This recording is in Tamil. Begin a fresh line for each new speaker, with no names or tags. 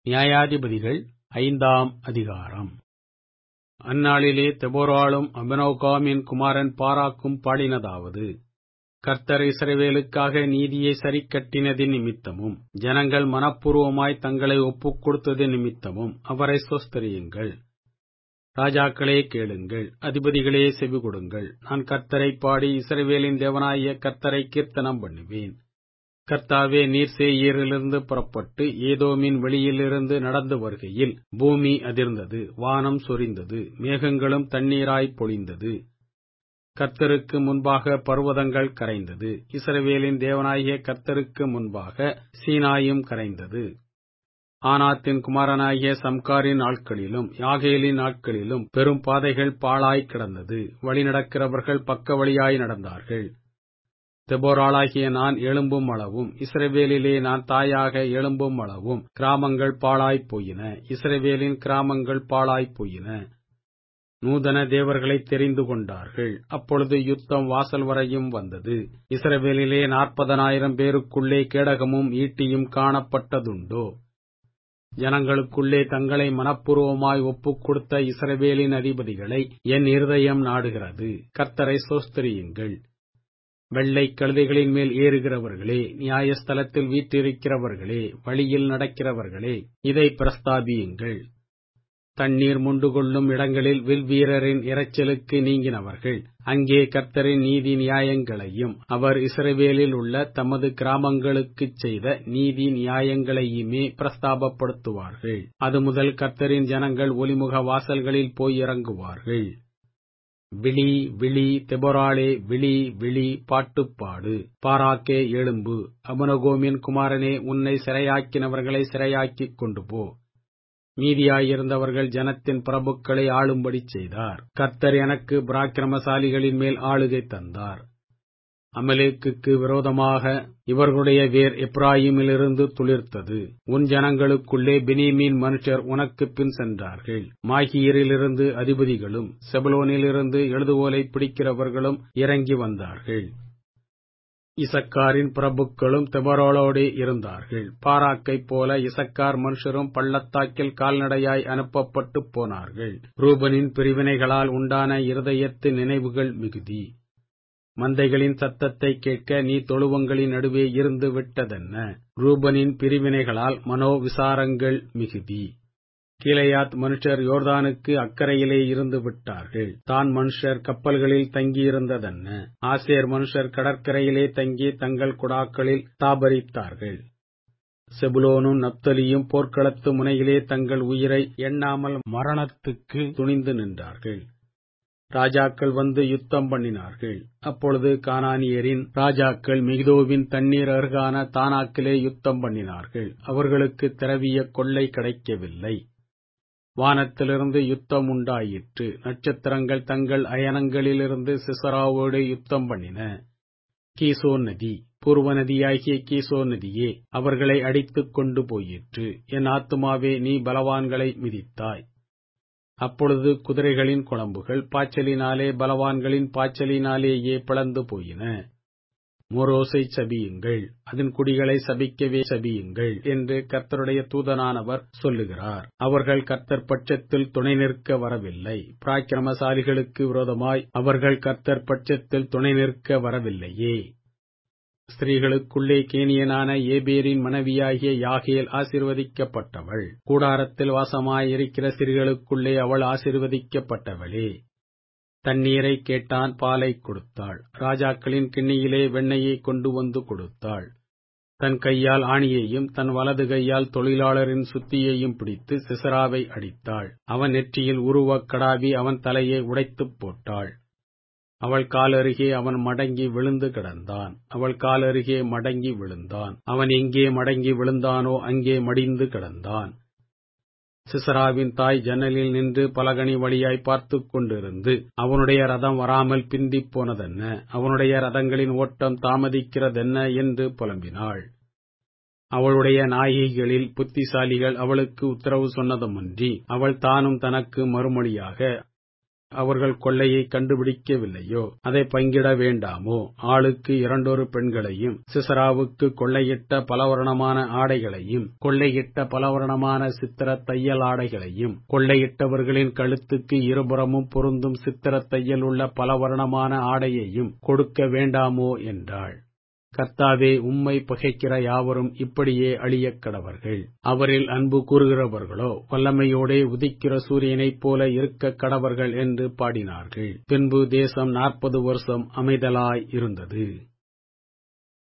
நியாயாதிபதிகள் ஐந்தாம் அதிகாரம் அந்நாளிலே தெபொராளும் அபினோகாமின் குமாரன் பாராக்கும் பாடினதாவது கர்த்தர் இஸ்ரவேலுக்காக நீதியை சரிக்கட்டினதின் நிமித்தமும் ஜனங்கள் மனப்பூர்வமாய் தங்களை ஒப்புக் கொடுத்தது நிமித்தமும் அவரை சொஸ்தரியுங்கள் ராஜாக்களே கேளுங்கள் அதிபதிகளே செவி கொடுங்கள் நான் கர்த்தரை பாடி இஸ்ரவேலின் தேவனாகிய கர்த்தரை கீர்த்தனம் பண்ணுவேன் கர்த்தாவே நீர் சேயீரிலிருந்து புறப்பட்டு ஏதோமின் வெளியிலிருந்து நடந்து வருகையில் பூமி அதிர்ந்தது வானம் சொரிந்தது மேகங்களும் தண்ணீராய் பொழிந்தது கர்த்தருக்கு முன்பாக பர்வதங்கள் கரைந்தது இஸ்ரவேலின் தேவனாகிய கர்த்தருக்கு முன்பாக சீனாயும் கரைந்தது ஆனாத்தின் குமாரனாகிய சம்காரின் நாட்களிலும் யாகேலின் நாட்களிலும் பெரும் பாதைகள் பாழாய் கிடந்தது வழிநடக்கிறவர்கள் பக்க வழியாய் நடந்தார்கள் தெபோராளாகிய நான் எழும்பும் அளவும் இஸ்ரவேலிலே நான் தாயாக எழும்பும் அளவும் கிராமங்கள் பாழாய்ப் போயின இஸ்ரவேலின் கிராமங்கள் பாழாய்ப் போயின நூதன தேவர்களை தெரிந்து கொண்டார்கள் அப்பொழுது யுத்தம் வாசல் வரையும் வந்தது இஸ்ரவேலிலே நாற்பதனாயிரம் பேருக்குள்ளே கேடகமும் ஈட்டியும் காணப்பட்டதுண்டோ ஜனங்களுக்குள்ளே தங்களை மனப்பூர்வமாய் ஒப்புக் கொடுத்த இஸ்ரவேலின் அதிபதிகளை என் இருதயம் நாடுகிறது கர்த்தரை சோஸ்திரியுங்கள் வெள்ளை கழுதைகளின் மேல் ஏறுகிறவர்களே நியாயஸ்தலத்தில் வீற்றிருக்கிறவர்களே வழியில் நடக்கிறவர்களே இதை பிரஸ்தாபியுங்கள் தண்ணீர் முண்டு கொள்ளும் இடங்களில் வில்வீரரின் இரைச்சலுக்கு நீங்கினவர்கள் அங்கே கர்த்தரின் நீதி நியாயங்களையும் அவர் இஸ்ரவேலில் உள்ள தமது கிராமங்களுக்குச் செய்த நீதி நியாயங்களையுமே பிரஸ்தாபப்படுத்துவார்கள் அது முதல் கர்த்தரின் ஜனங்கள் ஒலிமுக வாசல்களில் போய் இறங்குவார்கள் விழி விழி தெபொராளே விழி விழி பாட்டுப்பாடு பாராக்கே எழும்பு அபனகோமின் குமாரனே உன்னை சிறையாக்கினவர்களை சிறையாக்கிக் கொண்டு போ மீதியாயிருந்தவர்கள் ஜனத்தின் பிரபுக்களை ஆளும்படி செய்தார் கர்த்தர் எனக்கு பராக்கிரமசாலிகளின் மேல் ஆளுகை தந்தார் அமலேக்குக்கு விரோதமாக இவர்களுடைய வேர் எப்ராஹிமிலிருந்து துளிர்த்தது உன் ஜனங்களுக்குள்ளே பெனிமீன் மனுஷர் உனக்கு பின் சென்றார்கள் மாஹீரிலிருந்து அதிபதிகளும் செபலோனிலிருந்து எழுதுகோலை பிடிக்கிறவர்களும் இறங்கி வந்தார்கள் இசக்காரின் பிரபுக்களும் தெபரோளோடே இருந்தார்கள் பாராக்கைப் போல இசக்கார் மனுஷரும் பள்ளத்தாக்கில் கால்நடையாய் அனுப்பப்பட்டு போனார்கள் ரூபனின் பிரிவினைகளால் உண்டான இருதயத்து நினைவுகள் மிகுதி மந்தைகளின் சத்தத்தை கேட்க நீ தொழுவங்களின் நடுவே இருந்து விட்டதென்ன ரூபனின் பிரிவினைகளால் மனோ விசாரங்கள் மிகுதி கீழையாத் மனுஷர் யோர்தானுக்கு அக்கறையிலே இருந்து விட்டார்கள் தான் மனுஷர் கப்பல்களில் தங்கியிருந்ததென்ன ஆசேர் மனுஷர் கடற்கரையிலே தங்கி தங்கள் குடாக்களில் தாபரித்தார்கள் செபுலோனும் நப்தலியும் போர்க்களத்து முனையிலே தங்கள் உயிரை எண்ணாமல் மரணத்துக்கு துணிந்து நின்றார்கள் ராஜாக்கள் வந்து யுத்தம் பண்ணினார்கள் அப்பொழுது கானானியரின் ராஜாக்கள் மிகிதோவின் தண்ணீர் அருகான தானாக்கிலே யுத்தம் பண்ணினார்கள் அவர்களுக்கு திரவிய கொள்ளை கிடைக்கவில்லை வானத்திலிருந்து யுத்தம் உண்டாயிற்று நட்சத்திரங்கள் தங்கள் அயனங்களிலிருந்து சிசராவோடு யுத்தம் பண்ணின கீசோ நதி பூர்வ நதியாகிய கீசோ நதியே அவர்களை அடித்துக் கொண்டு போயிற்று என் ஆத்துமாவே நீ பலவான்களை மிதித்தாய் அப்பொழுது குதிரைகளின் குழம்புகள் பாய்ச்சலினாலே பலவான்களின் பாய்ச்சலினாலேயே பிளந்து போயின மோரோசை சபியுங்கள் அதன் குடிகளை சபிக்கவே சபியுங்கள் என்று கர்த்தருடைய தூதனானவர் சொல்லுகிறார் அவர்கள் கர்த்தர் பட்சத்தில் துணை நிற்க வரவில்லை பிராக்கிரமசாலிகளுக்கு விரோதமாய் அவர்கள் கர்த்தர் பட்சத்தில் துணை நிற்க வரவில்லையே ஸ்திரீகளுக்குள்ளே கேனியனான ஏபேரின் மனைவியாகிய யாகேல் ஆசிர்வதிக்கப்பட்டவள் கூடாரத்தில் வாசமாயிருக்கிற ஸ்திரீகளுக்குள்ளே அவள் ஆசிர்வதிக்கப்பட்டவளே தண்ணீரை கேட்டான் பாலை கொடுத்தாள் ராஜாக்களின் கிண்ணியிலே வெண்ணையை கொண்டு வந்து கொடுத்தாள் தன் கையால் ஆணியையும் தன் வலது கையால் தொழிலாளரின் சுத்தியையும் பிடித்து சிசராவை அடித்தாள் அவன் நெற்றியில் உருவக் கடாவி அவன் தலையை உடைத்துப் போட்டாள் அவள் காலருகே அவன் மடங்கி விழுந்து கிடந்தான் அவள் காலருகே மடங்கி விழுந்தான் அவன் எங்கே மடங்கி விழுந்தானோ அங்கே மடிந்து கிடந்தான் சிசராவின் தாய் ஜன்னலில் நின்று பலகனி வழியாய் பார்த்துக் கொண்டிருந்து அவனுடைய ரதம் வராமல் பிந்திப் போனதென்ன அவனுடைய ரதங்களின் ஓட்டம் தாமதிக்கிறதென்ன என்று புலம்பினாள் அவளுடைய நாயகிகளில் புத்திசாலிகள் அவளுக்கு உத்தரவு சொன்னதுமன்றி அவள் தானும் தனக்கு மறுமொழியாக அவர்கள் கொள்ளையை கண்டுபிடிக்கவில்லையோ அதை பங்கிட வேண்டாமோ ஆளுக்கு இரண்டொரு பெண்களையும் சிசராவுக்கு கொள்ளையிட்ட பலவர்ணமான ஆடைகளையும் கொள்ளையிட்ட பலவர்ணமான சித்திர தையல் ஆடைகளையும் கொள்ளையிட்டவர்களின் கழுத்துக்கு இருபுறமும் பொருந்தும் சித்திர தையல் உள்ள பலவர்ணமான ஆடையையும் கொடுக்க வேண்டாமோ என்றாள் கர்த்தாவே உம்மை பகைக்கிற யாவரும் இப்படியே அழியக் கடவர்கள் அவரில் அன்பு கூறுகிறவர்களோ வல்லமையோடே உதிக்கிற சூரியனைப் போல இருக்க கடவர்கள் என்று பாடினார்கள் பின்பு தேசம் நாற்பது வருஷம் அமைதலாய் இருந்தது